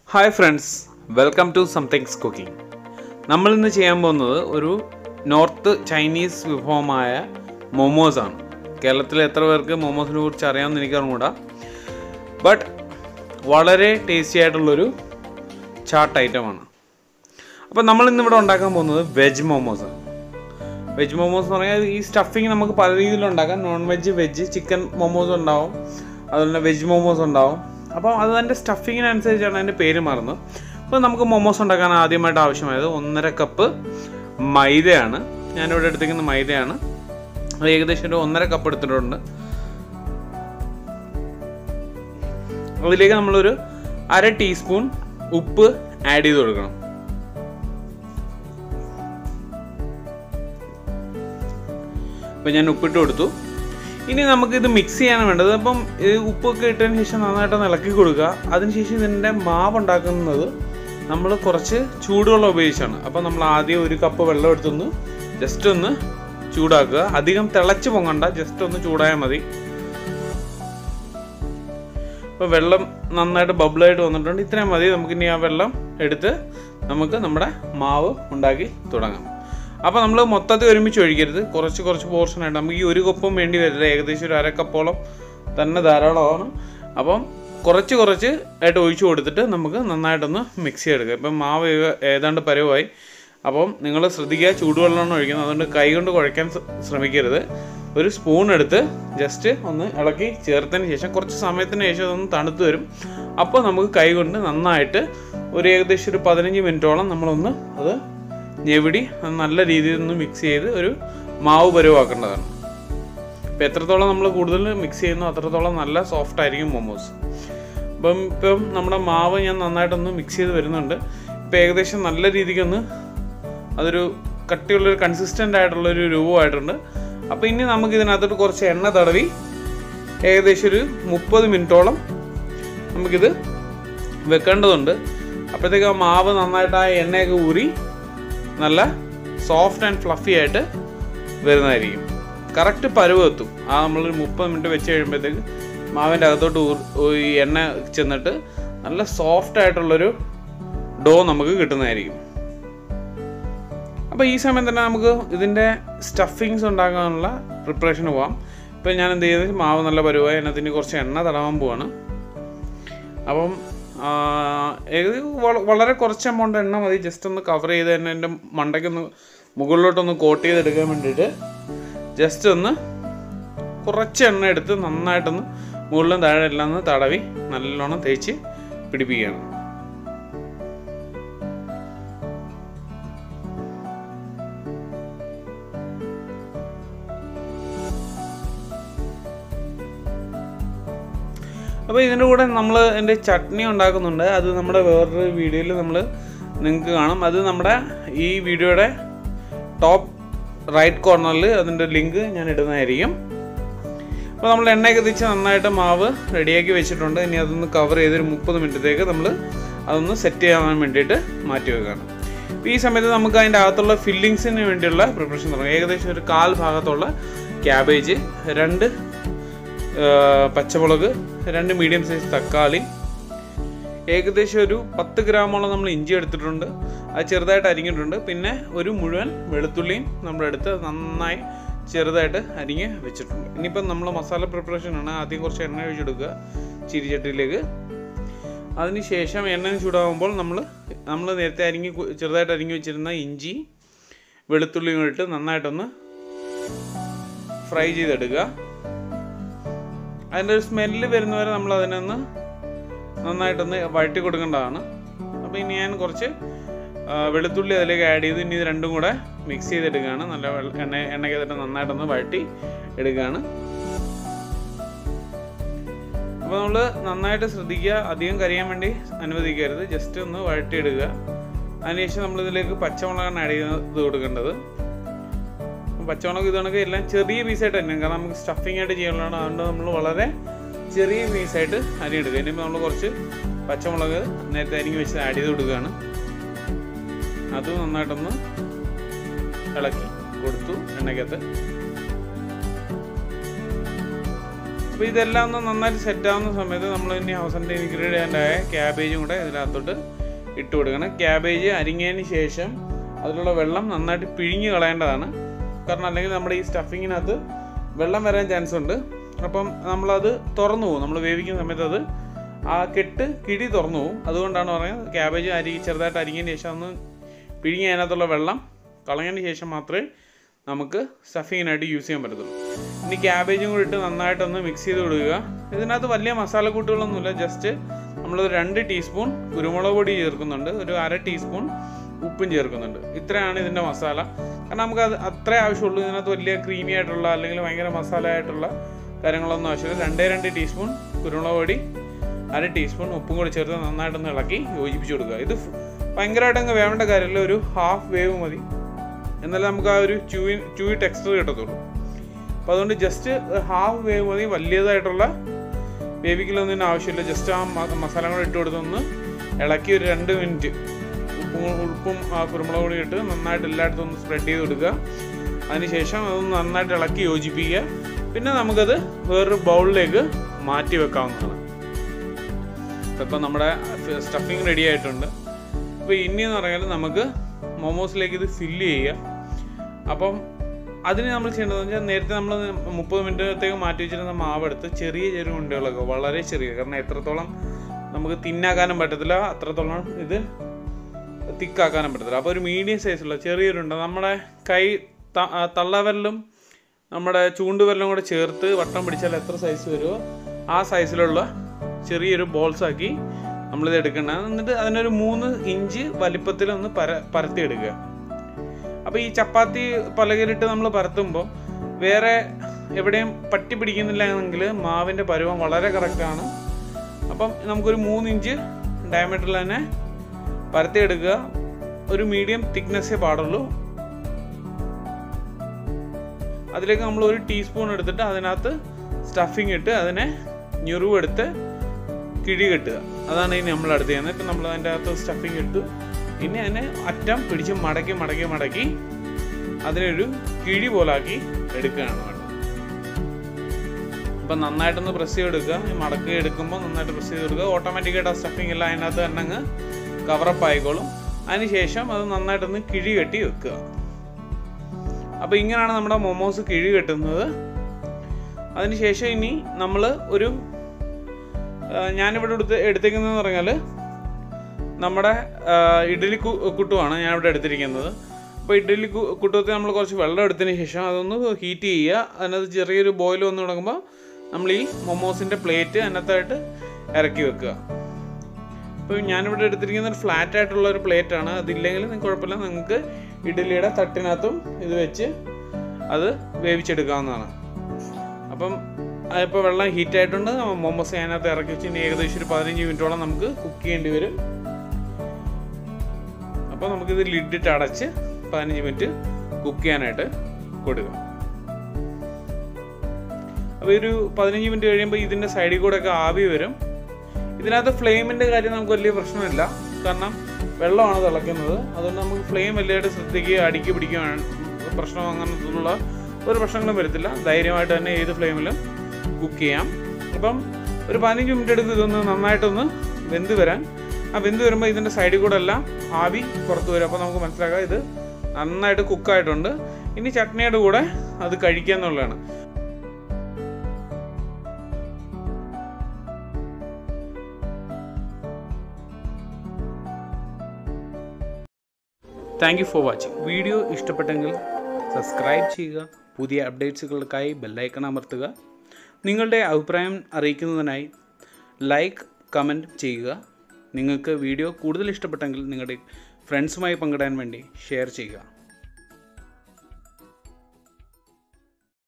hi friends welcome to somethings cooking നമ്മൾ ഇന്ന് ചെയ്യാൻ പോകുന്നത് ഒരു നോർത്ത് ചൈനീസ് വിഭവമായ മൊമോസ് ആണ് കേരളത്തിലെ എത്ര പേർക്ക് മൊമോസിനെ കുറിച്ച് അറിയാമെന്ന് എനിക്ക് അറിഞ്ഞൂടാ ബട്ട് വളരെ ടേസ്റ്റി ആയിട്ടുള്ളൊരു ചാട്ട് ഐറ്റമാണ് അപ്പോൾ നമ്മൾ ഇന്ന് ഇവിടെ ഉണ്ടാക്കാൻ പോകുന്നത് വെജ് മൊമോസ് ആണ് വെജ് മൊമോസ് എന്ന് പറഞ്ഞാൽ ഈ സ്റ്റഫിങ് നമുക്ക് പല രീതിയിൽ ഉണ്ടാക്കാം non veg veg chicken momos ഉണ്ടാവും അതുപോലെ വെജ് മൊമോസ് ഉണ്ടാവും അപ്പോൾ അത് അതിൻ്റെ സ്റ്റഫിങ്ങിനനുസരിച്ചാണ് അതിൻ്റെ പേര് മാറുന്നത് അപ്പോൾ നമുക്ക് മൊമോസ് ഉണ്ടാക്കാൻ ആദ്യമായിട്ട് ആവശ്യമായത് ഒന്നര കപ്പ് മൈദയാണ് ഞാനിവിടെ എടുത്തിരിക്കുന്ന മൈദയാണ് അത് ഏകദേശം ഒരു ഒന്നര കപ്പ് എടുത്തിട്ടുണ്ട് അതിലേക്ക് നമ്മളൊരു അര ടീസ്പൂൺ ഉപ്പ് ആഡ് ചെയ്ത് കൊടുക്കണം അപ്പോൾ ഞാൻ ഉപ്പിട്ട് കൊടുത്തു ഇനി നമുക്ക് ഇത് മിക്സ് ചെയ്യാണ് വേണ്ടത് അപ്പം ഇത് ഉപ്പൊക്കെ ഇട്ടതിന് ശേഷം നന്നായിട്ട് ഇളക്കി കൊടുക്കുക അതിനുശേഷം ഇതിൻ്റെ മാവ് ഉണ്ടാക്കുന്നത് നമ്മൾ കുറച്ച് ചൂടുവെള്ളം ഉപയോഗിച്ചാണ് അപ്പോൾ നമ്മൾ ആദ്യം ഒരു കപ്പ് വെള്ളം എടുത്തൊന്ന് ജസ്റ്റ് ഒന്ന് ചൂടാക്കുക അധികം തിളച്ച് പൊങ്ങണ്ട ജസ്റ്റ് ഒന്ന് ചൂടായാൽ മതി അപ്പോൾ വെള്ളം നന്നായിട്ട് ബബിളായിട്ട് വന്നിട്ടുണ്ട് ഇത്രയും മതി നമുക്കിനി ആ വെള്ളം എടുത്ത് നമുക്ക് നമ്മുടെ മാവ് ഉണ്ടാക്കി തുടങ്ങാം അപ്പോൾ നമ്മൾ മൊത്തത്തിൽ ഒരുമിച്ച് ഒഴിക്കരുത് കുറച്ച് കുറച്ച് പോർഷനായിട്ട് നമുക്ക് ഈ ഒരു കപ്പും വേണ്ടി വരില്ല ഏകദേശം ഒരു അര കപ്പോളം തന്നെ ധാരാളമാണ് അപ്പം കുറച്ച് കുറച്ച് ആയിട്ട് ഒഴിച്ചു കൊടുത്തിട്ട് നമുക്ക് നന്നായിട്ടൊന്ന് മിക്സ് ചെയ്തെടുക്കുക ഇപ്പം മാവ് ഏക- ഏതാണ്ട് പരവായി അപ്പം നിങ്ങൾ ശ്രദ്ധിക്കുക ചൂടുവെള്ളമാണ് ഒഴിക്കുന്നത് അതുകൊണ്ട് കൈ കൊണ്ട് കുഴയ്ക്കാൻ ശ്ര- ശ്രമിക്കരുത് ഒരു സ്പൂൺ എടുത്ത് ജസ്റ്റ് ഒന്ന് ഇളക്കി ചേർത്തതിന് ശേഷം കുറച്ച് സമയത്തിന് ശേഷം അതൊന്ന് തണുത്ത് വരും അപ്പോൾ നമുക്ക് കൈ കൊണ്ട് നന്നായിട്ട് ഒരു ഏകദേശം ഒരു പതിനഞ്ച് മിനിറ്റോളം നമ്മളൊന്ന് അത് ഞെവിടി അത് നല്ല രീതിയിൽ ഒന്ന് മിക്സ് ചെയ്ത് ഒരു മാവ് പരുവാക്കേണ്ടതാണ് ഇപ്പം എത്രത്തോളം നമ്മൾ കൂടുതൽ മിക്സ് ചെയ്യുന്നു അത്രത്തോളം നല്ല സോഫ്റ്റ് ആയിരിക്കും മൊമോസ് അപ്പം ഇപ്പം നമ്മുടെ മാവ് ഞാൻ നന്നായിട്ടൊന്ന് മിക്സ് ചെയ്ത് വരുന്നുണ്ട് ഇപ്പം ഏകദേശം നല്ല രീതിക്കൊന്ന് അതൊരു കട്ടിയുള്ളൊരു കൺസിസ്റ്റൻ്റ് ആയിട്ടുള്ളൊരു രൂപമായിട്ടുണ്ട് അപ്പോൾ ഇനി നമുക്ക് ഇതിനകത്തോട്ട് കുറച്ച് എണ്ണ തടവി ഏകദേശം ഒരു മുപ്പത് മിനിറ്റോളം നമുക്കിത് വെക്കേണ്ടതുണ്ട് അപ്പോഴത്തേക്ക് ആ മാവ് നന്നായിട്ട് ആ എണ്ണയൊക്കെ ഊറി നല്ല സോഫ്റ്റ് ആൻഡ് ഫ്ലഫി ആയിട്ട് വരുന്നതായിരിക്കും കറക്റ്റ് പരുവ് എത്തും ആ നമ്മളൊരു മുപ്പത് മിനിറ്റ് വെച്ച് കഴിയുമ്പോഴത്തേക്ക് മാവിൻ്റെ അകത്തോട്ട് ഊർ- ഈ എണ്ണ ചെന്നിട്ട് നല്ല സോഫ്റ്റ് ആയിട്ടുള്ളൊരു ഡോ നമുക്ക് കിട്ടുന്നതായിരിക്കും അപ്പോൾ ഈ സമയം തന്നെ നമുക്ക് ഇതിൻ്റെ സ്റ്റഫിങ്സ് ഉണ്ടാക്കാനുള്ള പ്രിപ്പറേഷന് പോവാം ഇപ്പം ഞാൻ എന്ത് ചെയ്തത് മാവ് നല്ല പരുവായി അതിന് കുറച്ച് എണ്ണ തടവാൻ പോവാണ് അപ്പം ആ, ഏകദേശം വള- വളരെ കുറച്ച് എമൗണ്ട് എണ്ണ മതി ജസ്റ്റ് ഒന്ന് കവർ ചെയ്ത് തന്നെ എൻ്റെ മണ്ടയ്ക്കൊന്ന് മുകളിലോട്ടൊന്ന് കോട്ട് ചെയ്തെടുക്കാൻ വേണ്ടിയിട്ട് ജസ്റ്റ് ഒന്ന് കുറച്ച് എണ്ണ എടുത്ത് നന്നായിട്ടൊന്ന് മുകളിലും താഴെ എല്ലാം ഒന്ന് തടവി നല്ലോണം തേച്ച് പിടിപ്പിക്കുകയാണ് അപ്പോൾ ഇതിൻ്റെ കൂടെ നമ്മൾ എൻ്റെ ചട്നി ഉണ്ടാക്കുന്നുണ്ട് അത് നമ്മുടെ വേറൊരു വീഡിയോയിൽ നമ്മൾ നിങ്ങൾക്ക് കാണും അത് നമ്മുടെ ഈ വീഡിയോയുടെ ടോപ്പ് റൈറ്റ് കോർണറിൽ അതിൻ്റെ ലിങ്ക് ഞാൻ ഇടുന്നതായിരിക്കും അപ്പോൾ നമ്മൾ എണ്ണയൊക്കെ തിച്ച് നന്നായിട്ട് മാവ് റെഡിയാക്കി വെച്ചിട്ടുണ്ട് ഇനി അതൊന്ന് കവർ ചെയ്തൊരു മുപ്പത് മിനിറ്റത്തേക്ക് നമ്മൾ അതൊന്ന് സെറ്റ് ചെയ്യാൻ വേണ്ടിയിട്ട് മാറ്റി വെക്കുകയാണ് അപ്പോൾ ഈ സമയത്ത് നമുക്ക് അതിൻ്റെ അകത്തുള്ള ഫില്ലിങ്സിന് വേണ്ടിയുള്ള പ്രിപ്പറേഷൻ തുടങ്ങും ഏകദേശം ഒരു കാൽ ഭാഗത്തുള്ള ക്യാബേജ് രണ്ട് ആ, പച്ചമുളക് രണ്ട് മീഡിയം സൈസ് തക്കാളി ഏകദേശം ഒരു പത്ത് ഗ്രാമോളം നമ്മൾ ഇഞ്ചി എടുത്തിട്ടുണ്ട് അത് ചെറുതായിട്ട് അരിഞ്ഞിട്ടുണ്ട് പിന്നെ ഒരു മുഴുവൻ വെളുത്തുള്ളിയും നമ്മളെടുത്ത് നന്നായി ചെറുതായിട്ട് അരിഞ്ഞ് വെച്ചിട്ടുണ്ട് ഇനിയിപ്പം നമ്മൾ മസാല പ്രിപ്പറേഷനാണ് ആദ്യം കുറച്ച് എണ്ണ ഒഴിച്ചെടുക്കുക ചിരിച്ചട്ടിയിലേക്ക് അതിന് ശേഷം എണ്ണ ചൂടാകുമ്പോൾ നമ്മൾ നമ്മൾ നേരത്തെ അരിഞ്ഞ് കു- ചെറുതായിട്ട് അരിഞ്ഞ് വെച്ചിരുന്ന ഇഞ്ചി വെളുത്തുള്ളിയും കൂടി ഇട്ട് നന്നായിട്ടൊന്ന് ഫ്രൈ ചെയ്തെടുക്കുക അതിൻ്റെ ഒരു സ്മെല്ല് വരുന്നവരെ നമ്മൾ അതിനൊന്ന് നന്നായിട്ടൊന്ന് വഴറ്റി കൊടുക്കേണ്ടതാണ് അപ്പോൾ ഇനി ഞാൻ കുറച്ച് ആ, വെളുത്തുള്ളി അതിലേക്ക് ആഡ് ചെയ്ത് ഇനി ഇത് രണ്ടും കൂടെ മിക്സ് ചെയ്തെടുക്കുകയാണ് നല്ല വെള്ള എണ്ണ എണ്ണയ്ക്ക് തന്നെ നന്നായിട്ടൊന്ന് വഴറ്റി എടുക്കുകയാണ് അപ്പോൾ നമ്മൾ നന്നായിട്ട് ശ്രദ്ധിക്കുക അധികം കരിയാൻ വേണ്ടി അനുവദിക്കരുത് ജസ്റ്റ് ഒന്ന് വഴറ്റിയെടുക്കുക അതിനുശേഷം നമ്മൾ ഇതിലേക്ക് പച്ചമുളകാണ് ആഡ് ചെയ്ത് കൊടുക്കേണ്ടത് പച്ചമുളക് ഇത് കണക്ക് എല്ലാം ചെറിയ പീസായിട്ട് തന്നെ കാരണം നമുക്ക് സ്റ്റഫിംഗ് ആയിട്ട് ചെയ്യാനുള്ളതാണ് അതുകൊണ്ട് നമ്മൾ വളരെ ചെറിയ പീസായിട്ട് അരിയെടുക്കുക ഇനിയിപ്പോൾ നമ്മൾ കുറച്ച് പച്ചമുളക് നേരത്തെ അരിഞ്ഞ് വെച്ച് ആഡ് ചെയ്ത് കൊടുക്കുകയാണ് അത് നന്നായിട്ടൊന്ന് ഇളക്കി കൊടുത്തു എണ്ണയ്ക്കകത്ത് അപ്പോൾ ഇതെല്ലാം ഒന്ന് നന്നായിട്ട് സെറ്റ് ആവുന്ന സമയത്ത് നമ്മൾ ഇനി അവസാനത്തെ ഇൻഗ്രീഡിയൻ്റ് ആയ ക്യാബേജും കൂടെ ഇതിനകത്തോട്ട് ഇട്ട് കൊടുക്കണം ക്യാബേജ് അരിഞ്ഞതിന് ശേഷം അതിലുള്ള വെള്ളം നന്നായിട്ട് പിഴിഞ്ഞ് കളയേണ്ടതാണ് കാരണം അല്ലെങ്കിൽ നമ്മുടെ ഈ സ്റ്റഫിങ്ങിനകത്ത് വെള്ളം വരാൻ ചാൻസ് ഉണ്ട് അപ്പം നമ്മളത് തുറന്നു പോകും നമ്മൾ വേവിക്കുന്ന സമയത്ത് അത് ആ കെട്ട് കിഴി തുറന്നു പോകും അതുകൊണ്ടാണ് പറയുന്നത് ക്യാബേജ് അരി ചെറുതായിട്ട് അരിഞ്ഞതിന് ശേഷം ഒന്ന് പിഴിഞ്ഞ് അതിനകത്തുള്ള വെള്ളം കളഞ്ഞതിന് ശേഷം മാത്രമേ നമുക്ക് സ്റ്റഫിങ്ങിനായിട്ട് യൂസ് ചെയ്യാൻ പറ്റത്തുള്ളൂ ഇനി ക്യാബേജും കൂടി ഇട്ട് നന്നായിട്ടൊന്ന് മിക്സ് ചെയ്ത് കൊടുക്കുക ഇതിനകത്ത് വലിയ മസാലക്കൂട്ടുകളൊന്നുമില്ല ജസ്റ്റ് നമ്മൾ രണ്ട് ടീസ്പൂൺ കുരുമുളക് പൊടി ചേർക്കുന്നുണ്ട് ഒരു അര ടീസ്പൂൺ ഉപ്പും ചേർക്കുന്നുണ്ട് ഇത്രയാണ് ഇതിൻ്റെ മസാല കാരണം നമുക്ക് അത് അത്രേ ആവശ്യമുള്ളൂ ഇതിനകത്ത് വലിയ ക്രീമി ആയിട്ടുള്ള അല്ലെങ്കിൽ ഭയങ്കര മസാല ആയിട്ടുള്ള കാര്യങ്ങളൊന്നും ആവശ്യമില്ല രണ്ടേ രണ്ട് ടീസ്പൂൺ കുരുമുളക് പൊടി അര ടീസ്പൂൺ ഉപ്പും കൂടി ചേർത്ത് നന്നായിട്ടൊന്ന് ഇളക്കി യോജിപ്പിച്ച് കൊടുക്കുക ഇത് ഭയങ്കരമായിട്ട് അങ്ങ് വേവേണ്ട കാര്യമില്ല ഒരു ഹാഫ് വേവ് മതി എന്നാലേ നമുക്ക് ആ ഒരു ചൂയി ചൂയി ടെക്സ്ചർ കിട്ടത്തുള്ളൂ അപ്പോൾ അതുകൊണ്ട് ജസ്റ്റ് ഹാഫ് വേവ് മതി വലിയതായിട്ടുള്ള വേവിക്കലൊന്നും ആവശ്യമില്ല ജസ്റ്റ് ആ മ- മസാല കൂടെ ഇട്ട് കൊടുത്തൊന്ന് ഇളക്കി ഒരു രണ്ട് മിനിറ്റ് ഉപ്പും ഉപ്പും ആ കുരുമുളക് പൊടി ഇട്ട് നന്നായിട്ട് എല്ലായിടത്തും ഒന്ന് സ്പ്രെഡ് ചെയ്ത് കൊടുക്കുക അതിനുശേഷം അതൊന്ന് നന്നായിട്ട് ഇളക്കി യോജിപ്പിക്കുക പിന്നെ നമുക്കത് വേറൊരു ബൗളിലേക്ക് മാറ്റി വെക്കാവുന്നതാണ് ഇപ്പം നമ്മുടെ സ്റ്റഫിങ് റെഡി ആയിട്ടുണ്ട് അപ്പോൾ ഇനി എന്ന് പറഞ്ഞാൽ നമുക്ക് മൊമോസിലേക്ക് ഇത് ഫില്ല് ചെയ്യുക അപ്പം അതിന് നമ്മൾ ചെയ്യേണ്ടതെന്ന് വെച്ചാൽ നേരത്തെ നമ്മൾ മുപ്പത് മിനിറ്റത്തേക്ക് മാറ്റി വെച്ചിരുന്ന മാവെടുത്ത് ചെറിയ ചെറിയ ഉണ്ടകളൊക്കെ വളരെ ചെറിയ കാരണം എത്രത്തോളം നമുക്ക് തിന്നാക്കാനും പറ്റത്തില്ല അത്രത്തോളം ഇത് തിക്കാക്കാനും പറ്റത്തില്ല അപ്പോൾ ഒരു മീഡിയം സൈസുള്ള ചെറിയൊരുണ്ട നമ്മുടെ കൈ ത- ആ തള്ളവിരലും നമ്മുടെ ചൂണ്ടുവിരലും കൂടെ ചേർത്ത് വട്ടം പിടിച്ചാൽ എത്ര സൈസ് വരുമോ ആ സൈസിലുള്ള ചെറിയൊരു ബോൾസ് ആക്കി നമ്മളിത് എടുക്കണം എന്നിട്ട് അതിനൊരു മൂന്ന് ഇഞ്ച് വലിപ്പത്തിൽ ഒന്ന് പര പരത്തി എടുക്കുക അപ്പോൾ ഈ ചപ്പാത്തി പലകയിലിട്ട് നമ്മൾ പരത്തുമ്പോൾ വേറെ എവിടെയും പറ്റി പിടിക്കുന്നില്ല എങ്കിൽ മാവിൻ്റെ പരുവം വളരെ കറക്റ്റാണ് അപ്പം നമുക്കൊരു മൂന്ന് ഇഞ്ച് ഡയമീറ്ററിൽ തന്നെ പരത്തിയെടുക്കുക ഒരു മീഡിയം തിക്നെസ്സേ പാടുള്ളൂ അതിലേക്ക് നമ്മൾ ഒരു ടീസ്പൂൺ എടുത്തിട്ട് അതിനകത്ത് സ്റ്റഫിങ് ഇട്ട് അതിനെ ഞെറുവെടുത്ത് കിഴി കെട്ടുക അതാണ് ഇനി നമ്മൾ അടുത്ത് ചെയ്യുന്നത് ഇപ്പം നമ്മൾ അതിൻ്റെ അകത്ത് സ്റ്റഫിങ് ഇട്ടു ഇനി അതിനെ അറ്റം പിടിച്ച് മടക്കി മടക്കി മടക്കി അതിനൊരു കിഴി പോലാക്കി എടുക്കുകയാണ് വേണ്ടത് അപ്പം നന്നായിട്ടൊന്ന് പ്രസ് ചെയ്തെടുക്കുക ഈ മടക്കി എടുക്കുമ്പോൾ നന്നായിട്ട് പ്രസ് ചെയ്ത് കൊടുക്കുക ഓട്ടോമാറ്റിക്കായിട്ട് ആ സ്റ്റഫിങ് എല്ലാം അതിനകത്ത് തന്നെ അങ്ങ് കവറപ്പ് ആയിക്കോളും അതിനുശേഷം അത് നന്നായിട്ടൊന്ന് കിഴി കെട്ടി വെക്കുക അപ്പോൾ ഇങ്ങനെയാണ് നമ്മുടെ മൊമോസ് കിഴി കെട്ടുന്നത് അതിനുശേഷം ഇനി നമ്മൾ ഒരു ആ, ഞാനിവിടെ എടുത്ത് എടുത്തേക്കുന്നതെന്ന് പറഞ്ഞാൽ നമ്മുടെ ആ, ഇഡ്ഡലി കു- കുട്ടുവാണ് ഞാനിവിടെ എടുത്തിരിക്കുന്നത് അപ്പോൾ ഇഡ്ഡലി കു- കുട്ടത്തിൽ നമ്മൾ കുറച്ച് വെള്ളം എടുത്തതിന് ശേഷം അതൊന്ന് ഹീറ്റ് ചെയ്യുക അതിനകത്ത് ചെറിയൊരു ബോയിൽ വന്ന് തുടങ്ങുമ്പോൾ നമ്മൾ ഈ മൊമോസിൻ്റെ പ്ലേറ്റ് അതിനകത്തായിട്ട് ഇറക്കി വെക്കുക അപ്പോൾ ഞാനിവിടെ എടുത്തിരിക്കുന്നത് ഒരു ഫ്ലാറ്റ് ആയിട്ടുള്ള ഒരു പ്ലേറ്റ് ആണ് അതില്ലെങ്കിൽ നിങ്ങൾക്ക് കുഴപ്പമില്ല നിങ്ങൾക്ക് ഇഡ്ഡലിയുടെ തട്ടിനകത്തും ഇത് വെച്ച് അത് വേവിച്ചെടുക്കാവുന്നതാണ് അപ്പം ഇപ്പോൾ വെള്ളം ഹീറ്റ് ആയിട്ടുണ്ട് മൊമോസ് അതിനകത്ത് ഇറക്കി വെച്ച് ഇനി ഏകദേശം ഒരു പതിനഞ്ച് മിനിറ്റോളം നമുക്ക് കുക്ക് ചെയ്യേണ്ടി വരും അപ്പോൾ നമുക്കിത് ലിഡിട്ട് അടച്ച് പതിനഞ്ച് മിനിറ്റ് കുക്ക് ചെയ്യാനായിട്ട് കൊടുക്കുക അപ്പോൾ ഒരു പതിനഞ്ച് മിനിറ്റ് കഴിയുമ്പോൾ ഇതിൻ്റെ സൈഡിൽ കൂടെ ഒക്കെ ആവി വരും ഇതിനകത്ത് ഫ്ലെയിമിൻ്റെ കാര്യം നമുക്ക് വലിയ പ്രശ്നമില്ല കാരണം വെള്ളമാണ് തിളയ്ക്കുന്നത് അതുകൊണ്ട് നമുക്ക് ഫ്ലെയിം വലിയതായിട്ട് ശ്രദ്ധിക്കുക അടുക്കി പിടിക്കുകയാണ് പ്രശ്നം അങ്ങനത്തുള്ള ഒരു പ്രശ്നങ്ങളും വരത്തില്ല ധൈര്യമായിട്ട് തന്നെ ഏത് ഫ്ലെയിമിലും കുക്ക് ചെയ്യാം അപ്പം ഒരു പതിനഞ്ച് മിനിറ്റ് എടുത്ത് ഇതൊന്ന് നന്നായിട്ടൊന്ന് വെന്ത് വരാൻ ആ വെന്ത് വരുമ്പോൾ ഇതിൻ്റെ സൈഡിൽ കൂടെ എല്ലാം ആവി പുറത്ത് വരും അപ്പോൾ നമുക്ക് മനസ്സിലാക്കാം ഇത് നന്നായിട്ട് കുക്കായിട്ടുണ്ട് ഇനി ചട്നിയുടെ കൂടെ അത് കഴിക്കുക എന്നുള്ളതാണ് thank you for watching video ഇഷ്ടപ്പെട്ടെങ്കിൽ സബ്സ്ക്രൈബ് ചെയ്യുക പുതിയ അപ്ഡേറ്റ്സുകൾക്കായി ബെല്ലൈക്കൺ അമർത്തുക നിങ്ങളുടെ അഭിപ്രായം അറിയിക്കുന്നതിനായി ലൈക്ക് കമൻറ്റ് ചെയ്യുക നിങ്ങൾക്ക് വീഡിയോ കൂടുതൽ ഇഷ്ടപ്പെട്ടെങ്കിൽ നിങ്ങളുടെ ഫ്രണ്ട്സുമായി പങ്കിടാൻ വേണ്ടി ഷെയർ ചെയ്യുക